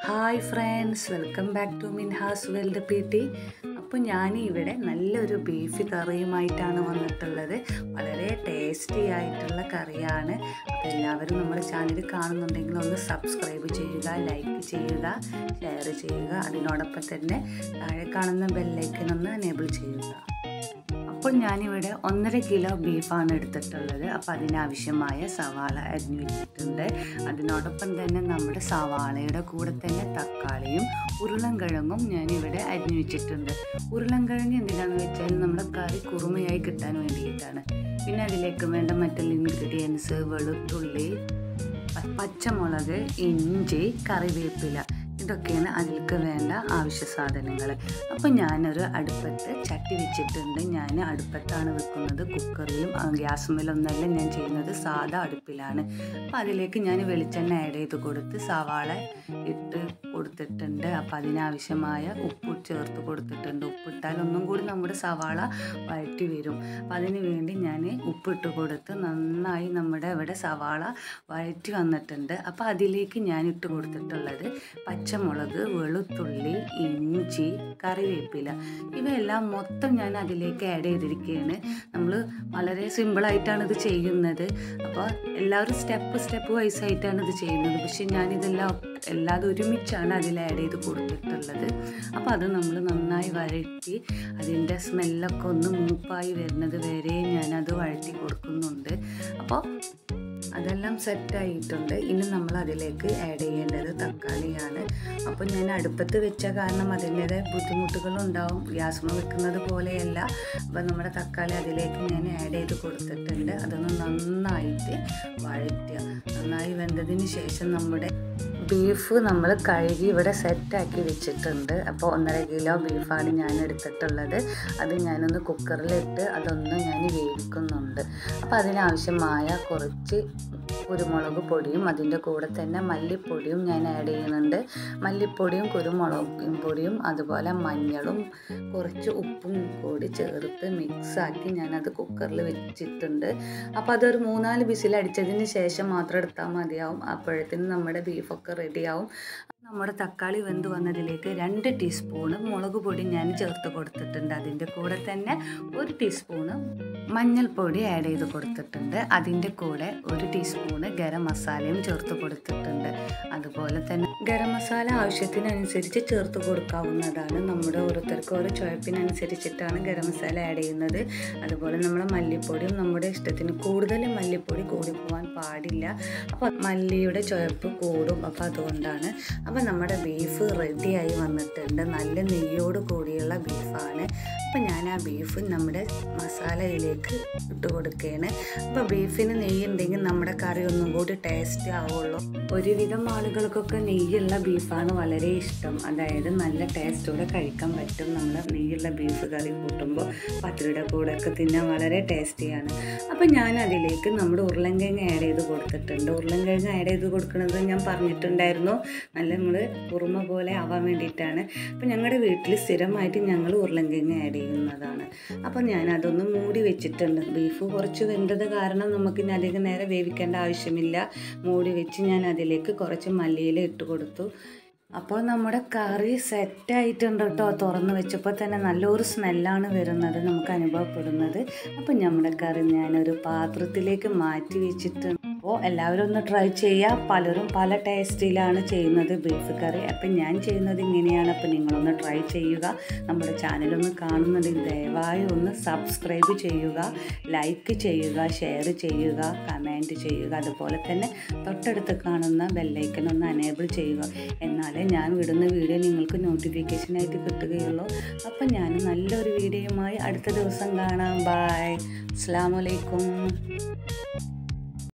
hi friends welcome back to Minhas world P T അപ്പോൾ ഞാൻ ഇവിടെ നല്ലൊരു ബീഫ് കറിയുമായിട്ടാണ് വന്നിട്ടുള്ളത് വളരെ ടേസ്റ്റി ആയിട്ടുള്ള കറിയാണ് അപ്പോൾ എല്ലാവരും നമ്മുടെ ചാനൽ കാണുന്നുണ്ടെങ്കിൽ ഒന്ന് സബ്സ്ക്രൈബ് ചെയ്യുക ലൈക്ക് ചെയ്യുക ഷെയർ ചെയ്യുക അതിനോടൊപ്പം തന്നെ താഴെ കാണുന്ന ബെല്ലൈക്കൻ ഒന്ന് എനേബിൾ ചെയ്യുക അപ്പോൾ ഞാനിവിടെ ഒന്നര കിലോ ബീഫാണ് എടുത്തിട്ടുള്ളത് അപ്പോൾ അതിനാവശ്യമായ സവാള അരിഞ്ഞു വെച്ചിട്ടുണ്ട് അതിനോടൊപ്പം തന്നെ നമ്മുടെ സവാളയുടെ കൂടെ തന്നെ തക്കാളിയും ഉരുളൻകിഴങ്ങും ഞാനിവിടെ അരിഞ്ഞു വെച്ചിട്ടുണ്ട് ഉരുളൻകിഴങ്ങ് എന്തിനാണെന്ന് വെച്ചാൽ നമ്മുടെ കറി കുറുമയായി കിട്ടാൻ വേണ്ടിയിട്ടാണ് പിന്നെ അതിലേക്ക് വേണ്ട മറ്റുള്ള ഇൻഗ്രീഡിയൻസ് വെളുത്തുള്ളി പ- പച്ചമുളക് ഇഞ്ചി കറിവേപ്പില ഇതൊക്കെയാണ് അതിലേക്ക് വേണ്ട ആവശ്യ സാധനങ്ങൾ അപ്പോൾ ഞാനൊരു അടുപ്പത്ത് ചട്ടി വെച്ചിട്ടുണ്ട് ഞാൻ അടുപ്പത്താണ് വെക്കുന്നത് കുക്കറിലും ആ, ഗ്യാസുമേലൊന്നല്ല ഞാൻ ചെയ്യുന്നത് സാധാ അടുപ്പിലാണ് അപ്പോൾ അതിലേക്ക് ഞാൻ വെളിച്ചെണ്ണ ആഡ് ചെയ്ത് കൊടുത്ത് സവാള ഇട്ട് കൊടുത്തിട്ടുണ്ട് അപ്പോൾ അതിനാവശ്യമായ ഉപ്പ് ചേർത്ത് കൊടുത്തിട്ടുണ്ട് ഉപ്പിട്ടാൽ ഒന്നും കൂടി നമ്മുടെ സവാള വഴറ്റി വരും അപ്പോൾ അതിന് വേണ്ടി ഞാൻ ഉപ്പിട്ട് കൊടുത്ത് നന്നായി നമ്മുടെ ഇവിടെ സവാള വഴറ്റി വന്നിട്ടുണ്ട് അപ്പോൾ അതിലേക്ക് ഞാൻ ഇട്ട് കൊടുത്തിട്ടുള്ളത് പച്ചമുളക് വെളുത്തുള്ളി ഇഞ്ചി കറിവേപ്പില ഇവയെല്ലാം മൊത്തം ഞാൻ അതിലേക്ക് ആഡ് ചെയ്തിരിക്കുകയാണ് നമ്മൾ വളരെ സിമ്പിളായിട്ടാണ് ഇത് ചെയ്യുന്നത് അപ്പോൾ എല്ലാവരും സ്റ്റെപ്പ് സ്റ്റെപ്പ് വൈസ് ആയിട്ടാണ് ഇത് ചെയ്യുന്നത് പക്ഷേ ഞാനിതെല്ലാം എല്ലാതും ഒരുമിച്ചാണ് അതിൽ ആഡ് ചെയ്ത് കൊടുത്തിട്ടുള്ളത് അപ്പോൾ അത് നമ്മൾ നന്നായി വഴറ്റി അതിൻ്റെ സ്മെല്ലൊക്കെ ഒന്ന് മൂപ്പായി വരുന്നത് വരെ ഞാനത് വഴറ്റി കൊടുക്കുന്നുണ്ട് അപ്പോൾ അതെല്ലാം സെറ്റായിട്ടുണ്ട് ഇനി നമ്മൾ അതിലേക്ക് ആഡ് ചെയ്യേണ്ടത് തക്കാളിയാണ് അപ്പോൾ ഞാൻ അടുപ്പത്ത് വെച്ച കാരണം അതിൻ്റേതായ ബുദ്ധിമുട്ടുകളുണ്ടാവും ഗ്യാസ്മ വെക്കുന്നത് പോലെയല്ല അപ്പോൾ നമ്മുടെ തക്കാളി അതിലേക്ക് ഞാൻ ആഡ് ചെയ്ത് കൊടുത്തിട്ടുണ്ട് അതൊന്ന് നന്നായിട്ട് വഴറ്റുക നന്നായി വെന്തതിന് ശേഷം നമ്മുടെ ബീഫ് നമ്മൾ കഴുകി ഇവിടെ സെറ്റാക്കി വെച്ചിട്ടുണ്ട് അപ്പോൾ ഒന്നര കിലോ ബീഫാണ് ഞാൻ എടുത്തിട്ടുള്ളത് അത് ഞാനൊന്ന് കുക്കറിലിട്ട് അതൊന്ന് ഞാൻ വേവിക്കുന്നുണ്ട് അപ്പോൾ അതിനാവശ്യമായ കുറച്ച് കുരുമുളക് പൊടിയും അതിൻ്റെ കൂടെ തന്നെ മല്ലിപ്പൊടിയും ഞാൻ ആഡ് ചെയ്യുന്നുണ്ട് മല്ലിപ്പൊടിയും കുരുമുളക് പൊടിയും അതുപോലെ മഞ്ഞളും കുറച്ച് ഉപ്പും കൂടി ചേർത്ത് മിക്സാക്കി ഞാനത് കുക്കറിൽ വെച്ചിട്ടുണ്ട് അപ്പോൾ അതൊരു മൂന്നാല് വിസിൽ അടിച്ചതിന് ശേഷം മാത്രം എടുത്താൽ മതിയാവും അപ്പോഴത്തേനും നമ്മുടെ ബീഫൊക്കെ റെഡിയാവും നമ്മുടെ തക്കാളി വെന്ത് വന്നതിലേക്ക് രണ്ട് ടീസ്പൂണ് മുളക് പൊടി ഞാൻ ചേർത്ത് കൊടുത്തിട്ടുണ്ട് അതിൻ്റെ കൂടെ തന്നെ ഒരു ടീസ്പൂണ് മഞ്ഞൾപ്പൊടി ആഡ് ചെയ്ത് കൊടുത്തിട്ടുണ്ട് അതിൻ്റെ കൂടെ ഒരു ടീസ്പൂണ് ഗരം മസാലയും ചേർത്ത് കൊടുത്തിട്ടുണ്ട് അതുപോലെ തന്നെ ഗരം മസാല ആവശ്യത്തിനനുസരിച്ച് ചേർത്ത് കൊടുക്കാവുന്നതാണ് നമ്മുടെ ഓരോരുത്തർക്കും ഓരോ ചുവപ്പിനനുസരിച്ചിട്ടാണ് ഗരം മസാല ആഡ് ചെയ്യുന്നത് അതുപോലെ നമ്മുടെ മല്ലിപ്പൊടിയും നമ്മുടെ ഇഷ്ടത്തിന് കൂടുതൽ മല്ലിപ്പൊടി കൂടിപ്പോവാൻ പാടില്ല അപ്പോൾ മല്ലിയുടെ ചുവപ്പ് കൂടും അപ്പോൾ അതുകൊണ്ടാണ് അപ്പോൾ നമ്മുടെ ബീഫ് റെഡിയായി വന്നിട്ടുണ്ട് നല്ല നെയ്യോട് കൂടിയുള്ള ബീഫാണ് അപ്പോൾ ഞാൻ ആ ബീഫ് നമ്മുടെ മസാലയിലേക്ക് ഇട്ട് കൊടുക്കുകയാണ് അപ്പോൾ ബീഫിന് നെയ്യ് ഉണ്ടെങ്കിൽ നമ്മുടെ കറി ഒന്നും കൂടി ടേസ്റ്റ് ആവുള്ളൂ ഒരുവിധം ആളുകൾക്കൊക്കെ നെയ്യുള്ള ബീഫാണ് വളരെ ഇഷ്ടം അതായത് നല്ല ടേസ്റ്റോടെ കഴിക്കാൻ പറ്റും നമ്മൾ നെയ്യുള്ള ബീഫ് കറി കൂട്ടുമ്പോൾ പത്തിരിയുടെ കൂടെ ഒക്കെ തിന്നാൻ വളരെ ടേസ്റ്റിയാണ് അപ്പോൾ ഞാൻ അതിലേക്ക് നമ്മുടെ ഉരുളൻകിഴങ്ങ് ആഡ് ചെയ്ത് കൊടുത്തിട്ടുണ്ട് ഉരുളൻകിഴങ്ങ് ആഡ് ചെയ്ത് കൊടുക്കുന്നത് ഞാൻ പറഞ്ഞിട്ടുണ്ടായിരുന്നു നല്ല നമ്മൾ കുറുമ പോലെ ആവാൻ വേണ്ടിയിട്ടാണ് അപ്പോൾ ഞങ്ങളുടെ വീട്ടിൽ സ്ഥിരമായിട്ട് ഞങ്ങൾ ഉരുളൻകിഴങ്ങ് ആഡ് ചെയ്യുന്നതാണ് അപ്പോൾ ഞാൻ അതൊന്ന് മൂടി വെച്ചിട്ടുണ്ട് ബീഫ് കുറച്ച് വെന്തത് കാരണം നമുക്ക് ഇനി അധികം നേരം വേവിക്കേണ്ട ആവശ്യമില്ല മൂടി വെച്ച് ഞാൻ അതിലേക്ക് കുറച്ച് മല്ലിയില ഇട്ട് കൊടുത്തു അപ്പോൾ നമ്മുടെ കറി സെറ്റായിട്ടുണ്ട് കേട്ടോ തുറന്ന് വെച്ചപ്പോൾ തന്നെ നല്ലൊരു സ്മെല്ലാണ് വരുന്നത് നമുക്ക് അനുഭവപ്പെടുന്നത് അപ്പോൾ നമ്മുടെ കറി ഞാനൊരു പാത്രത്തിലേക്ക് മാറ്റി വെച്ചിട്ടുണ്ട് അപ്പോൾ എല്ലാവരും ഒന്ന് ട്രൈ ചെയ്യുക പലരും പല ടേസ്റ്റിലാണ് ചെയ്യുന്നത് ബീഫ് കറി അപ്പം ഞാൻ ചെയ്യുന്നത് ഇങ്ങനെയാണ് അപ്പോൾ നിങ്ങളൊന്ന് ട്രൈ ചെയ്യുക നമ്മുടെ ചാനലൊന്ന് കാണുന്നുണ്ടെങ്കിൽ ദയവായി ഒന്ന് സബ്സ്ക്രൈബ് ചെയ്യുക ലൈക്ക് ചെയ്യുക ഷെയർ ചെയ്യുക കമൻറ്റ് ചെയ്യുക അതുപോലെ തന്നെ തൊട്ടടുത്ത് കാണുന്ന ബെല്ലൈക്കൻ ഒന്ന് അനേബിൾ ചെയ്യുക എന്നാലേ ഞാൻ വിടുന്ന വീഡിയോ നിങ്ങൾക്ക് നോട്ടിഫിക്കേഷനായിട്ട് കിട്ടുകയുള്ളൂ അപ്പം ഞാൻ നല്ലൊരു വീഡിയോയുമായി അടുത്ത ദിവസം കാണാം ബായ് അസ്സാം വലൈക്കും